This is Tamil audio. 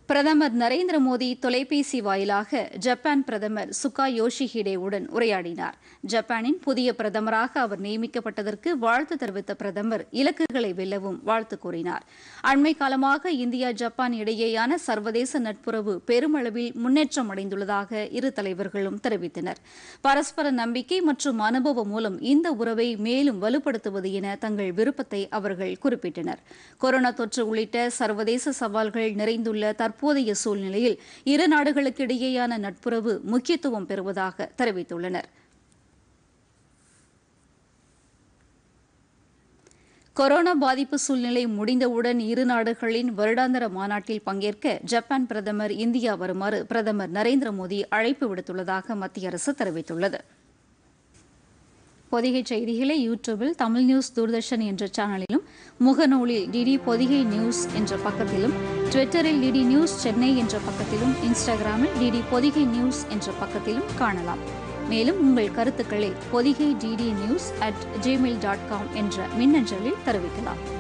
பிரதமர் நரேந்திர மோடி தொலைபேசி வாயிலாக ஜப்பான் பிரதமர் சுகா யோஷிஹிடேவுடன் உரையாடினார் ஜப்பானின் புதிய பிரதமராக அவர் நியமிக்கப்பட்டதற்கு வாழ்த்து தெரிவித்த பிரதமர் இலக்குகளை வெல்லவும் வாழ்த்து கூறினார் அண்மை காலமாக இந்தியா ஜப்பான் இடையேயான சர்வதேச நட்புறவு பெருமளவில் முன்னேற்றம் அடைந்துள்ளதாக இரு தலைவர்களும் தெரிவித்தனர் பரஸ்பர நம்பிக்கை மற்றும் அனுபவம் மூலம் இந்த உறவை மேலும் வலுப்படுத்துவது என தங்கள் விருப்பத்தை அவர்கள் குறிப்பிட்டனர் கொரோனா தொற்று உள்ளிட்ட சர்வதேச சவால்கள் நிறைந்துள்ள தற்போதைய சூழ்நிலையில் இரு நாடுகளுக்கு இடையேயான நட்புறவு முக்கியத்துவம் பெறுவதாக தெரிவித்துள்ளனர் கொரோனா பாதிப்பு சூழ்நிலை முடிந்தவுடன் இரு நாடுகளின் வருடாந்திர மாநாட்டில் பங்கேற்க ஜப்பான் பிரதமர் இந்தியா வருமாறு பிரதமர் நரேந்திர மோடி அழைப்பு விடுத்துள்ளதாக மத்திய அரசு தெரிவித்துள்ளது பொதிகை செய்திகளை யூடியூபில் தமிழ் நியூஸ் தூர்தர்ஷன் என்ற சேனலிலும் முகநூலில் டிடி பொதிகை நியூஸ் என்ற பக்கத்திலும் ட்விட்டரில் டிடி நியூஸ் சென்னை என்ற பக்கத்திலும் இன்ஸ்டாகிராமில் டிடி பொதிகை நியூஸ் என்ற பக்கத்திலும் காணலாம் மேலும் உங்கள் கருத்துக்களை Podhigai DD news at Gmail dot com என்ற மின்னஞ்சலில் தெரிவிக்கலாம்